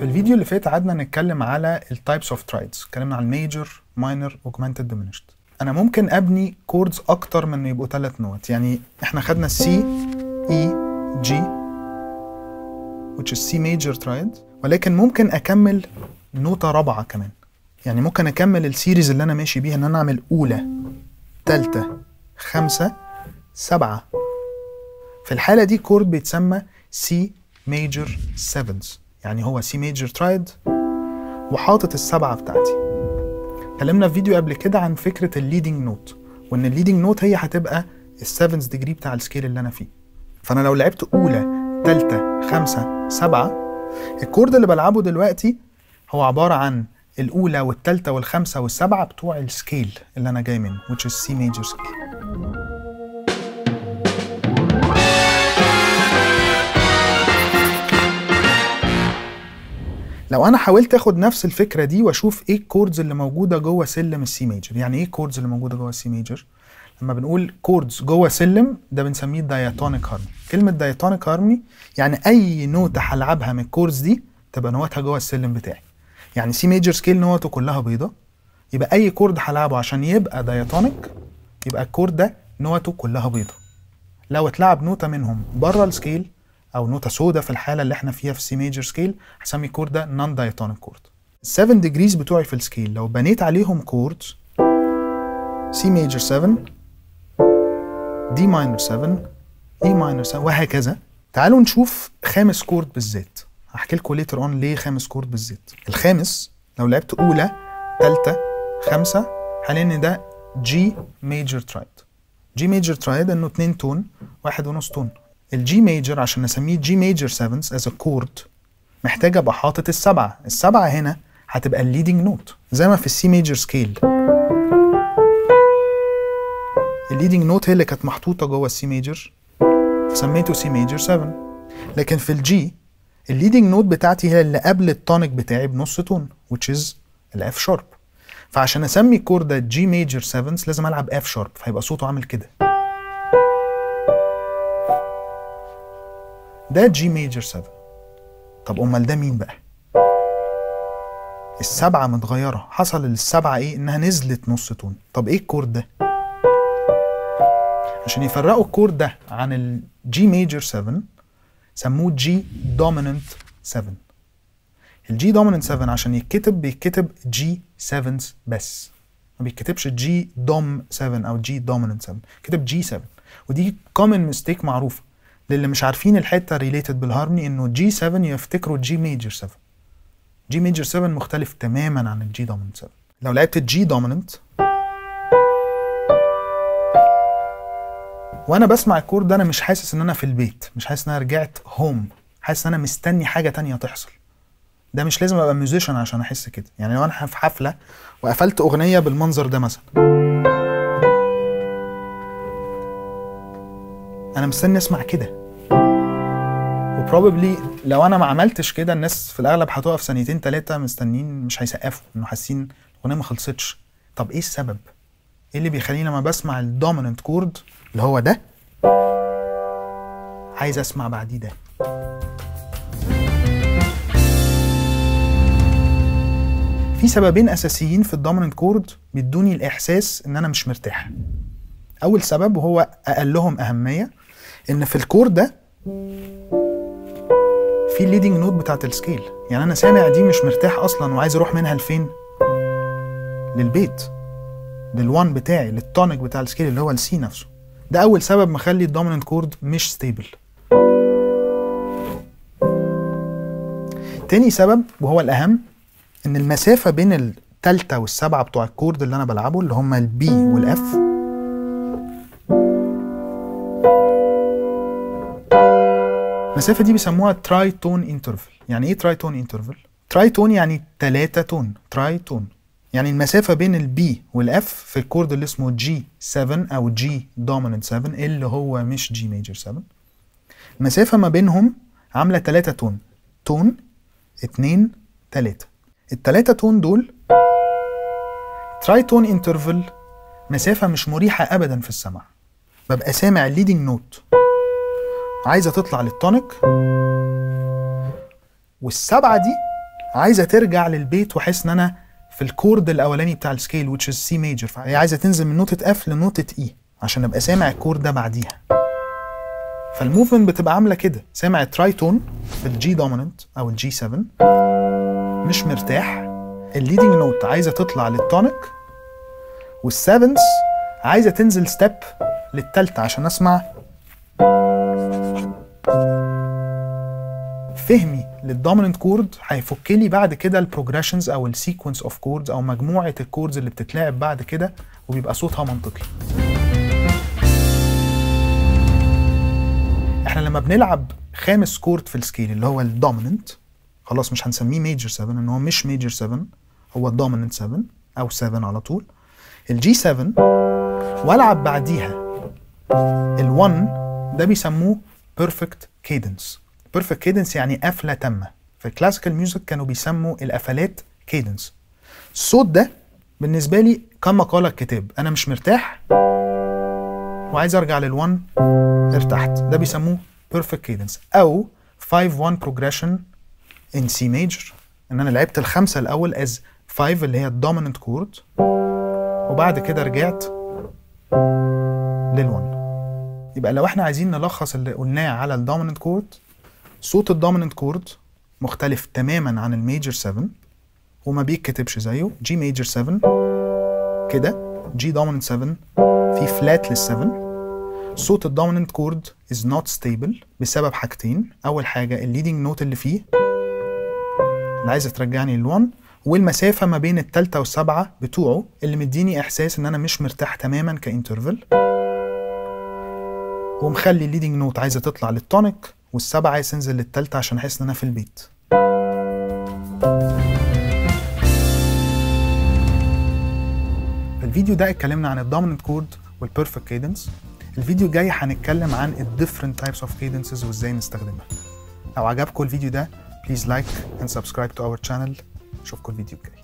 الفيديو اللي فات قعدنا نتكلم على التايبس اوف ترايدز اتكلمنا على الميجر ماينر اوجمانتد ديمينشد انا ممكن ابني كوردز اكتر من انه يبقوا ثلاث نوت يعني احنا خدنا سي اي جي which is C major triad ولكن ممكن اكمل نوتة رابعة كمان يعني ممكن اكمل السيريز اللي انا ماشي بيها ان انا اعمل اولى تالتة خمسة سبعة في الحالة دي كورد بيتسمى C major sevens يعني هو C major triad وحاطط السبعة بتاعتي اتكلمنا في فيديو قبل كده عن فكرة الليدنج نوت وان الليدنج نوت هي هتبقى السفنز ديجري بتاع السكيل اللي انا فيه فانا لو لعبت اولى تالتة خمسة سبعة الكورد اللي بلعبه دلوقتي هو عبارة عن الأولى والتالتة والخامسة والسبعة بتوع السكيل اللي أنا جاي منه which is C major scale لو انا حاولت اخد نفس الفكره دي واشوف ايه الكوردز اللي موجوده جوه سلم السي ميجر يعني ايه الكوردز اللي موجوده جوه السي ميجر لما بنقول كوردز جوه سلم ده بنسميه داياتونيك هارموني كلمه داياتونيك هارموني يعني اي نوته هلعبها من الكوردز دي تبقى نوتها جوه السلم بتاعي يعني سي ميجر سكيل نوته كلها بيضه يبقى اي كورد هلعبه عشان يبقى داياتونيك يبقى الكورد ده نوته كلها بيضه لو اتلعب نوته منهم بره السكيل او نوته سودا في الحاله اللي احنا فيها في سي ميجر سكيل هسمي الكورد ده نون دايتونيك كورد ال 7 ديجريز بتوعي في السكيل لو بنيت عليهم كوردز سي ميجر 7 دي ماينر 7 اي ماينر 7 وهكذا تعالوا نشوف خامس كورد بالذات هحكي لكم ليتر اون ليه خامس كورد بالذات الخامس لو لعبت اولى ثالثه خمسه هلاقي ان ده جي ميجر ترايد جي ميجر ترايد انه اتنين تون واحد ونص تون الجي ميجر عشان نسميه جي ميجر 7 از كورد محتاج ابقى حاطط السبعه السبعه هنا هتبقى الليدنج نوت زي ما في السي ميجر سكيل الليدنج نوت هي اللي كانت محطوطه جوه السي ميجر فسميته سي ميجر 7 لكن في الجي الليدنج نوت بتاعتي هي اللي قبل التونيك بتاعي بنص تون which is الاف شارب فعشان اسمي الكورد ده جي ميجر 7 لازم العب اف شارب فهيبقى صوته عامل كده ده جي ميجر 7 طب امال ده مين بقى السبعة متغيرة حصل للسبعة ايه انها نزلت نص تون طب ايه الكورد ده عشان يفرقوا الكورد ده عن الجي ميجر 7 سموه جي دوميننت 7 الجي دوميننت 7 عشان يتكتب بيتكتب جي 7 بس ما بيتكتبش جي دوم 7 او جي دوميننت 7 كتب جي 7 ودي كومن ميستيك معروفه للي مش عارفين الحته ريليتد بالهارموني انه جي 7 يفتكروا جي ميجر 7 جي ميجر 7 مختلف تماما عن الجي دوميننت 7 لو لعبت الجي دوميننت وانا بسمع الكورد ده انا مش حاسس ان انا في البيت مش حاسس ان انا رجعت هوم حاسس ان انا مستني حاجه تانية تحصل ده مش لازم ابقى ميوزيشن عشان احس كده يعني لو انا في حفله وقفلت اغنيه بالمنظر ده مثلا انا مستني اسمع كده وبروبلي لو انا ما عملتش كده الناس في الاغلب هتقف ثانيتين ثلاثه مستنيين مش هيسقفوا انه حاسين الاغنيه ما خلصتش طب ايه السبب ايه اللي بيخليني لما بسمع الدوميننت كورد اللي هو ده عايز اسمع بعديه ده في سببين اساسيين في الدوميننت كورد بيدوني الاحساس ان انا مش مرتاح اول سبب وهو اقلهم اهميه ان في الكورد ده في الليدنج نوت بتاعت السكيل يعني انا سامع دي مش مرتاح اصلا وعايز اروح منها لفين للبيت للوان بتاعي للتونيك بتاع السكيل اللي هو السي نفسه ده اول سبب مخلي الدوميننت كورد مش ستيبل تاني سبب وهو الاهم ان المسافه بين التالتة والسبعة بتوع الكورد اللي انا بلعبه اللي هما البي والاف المسافه دي بيسموها تراي تون انترفل يعني ايه تراي تون انترفل تراي تون يعني تلاتة تون تراي تون يعني المسافه بين البي والاف في الكورد اللي اسمه جي 7 او جي دوميننت 7 اللي هو مش جي ميجر 7 المسافه ما بينهم عامله 3 تون تون 2 3 التلاتة تون دول تراي تون انترفل مسافة مش مريحة أبدا في السمع ببقى سامع الليدنج نوت عايزة تطلع للتونيك والسبعة دي عايزه ترجع للبيت واحس ان انا في الكورد الاولاني بتاع السكيل which is C major فهي عايزه تنزل من نوتة F لنوتة E عشان ابقى سامع الكورد ده بعديها فالموفمنت بتبقى عامله كده سامع الترايتون في الجي دوميننت او الجي 7 مش مرتاح الليدنج نوت عايزه تطلع للتونيك والسيفنث عايزه تنزل ستيب للتالتة عشان اسمع فهمي للدوميننت كورد هيفك لي بعد كده البروجريشنز او السيكونس اوف كوردز او مجموعه الكوردز اللي بتتلعب بعد كده وبيبقى صوتها منطقي احنا لما بنلعب خامس كورد في السكيل اللي هو الدوميننت خلاص مش هنسميه ميجر 7 ان هو مش ميجر 7 هو الدوميننت 7 او 7 على طول الجي 7 والعب بعديها ال1 ده بيسموه بيرفكت كيدنس بيرفكت كيدنس يعني قفله تامه في الكلاسيكال ميوزك كانوا بيسموا القفلات كيدنس الصوت ده بالنسبه لي كما قال الكتاب انا مش مرتاح وعايز ارجع لل1 ارتحت ده بيسموه بيرفكت كيدنس او 5 1 بروجريشن ان سي ميجر ان انا لعبت الخمسه الاول از 5 اللي هي الدوميننت كورد وبعد كده رجعت لل1 يبقى لو احنا عايزين نلخص اللي قلناه على الدوميننت كورد صوت الدوميننت كورد مختلف تماما عن الميجر 7 وما بيتكتبش زيه جي ميجر 7 كده جي دوميننت 7 في فلات لل7 صوت الدوميننت كورد is not stable بسبب حاجتين اول حاجه الليدنج نوت اللي فيه اللي عايزه ترجعني لل1 والمسافه ما بين التالتة والسبعة بتوعه اللي مديني احساس ان انا مش مرتاح تماما كانترفل ومخلي الليدنج نوت عايزه تطلع للتونيك والسبعة عايز تنزل للتالتة عشان احس ان انا في البيت في الفيديو ده اتكلمنا عن الدوميننت كورد والبيرفكت كيدنس الفيديو الجاي هنتكلم عن الديفرنت تايبس اوف كيدنسز وازاي نستخدمها لو عجبكم الفيديو ده بليز لايك اند سبسكرايب تو اور channel اشوفكم الفيديو الجاي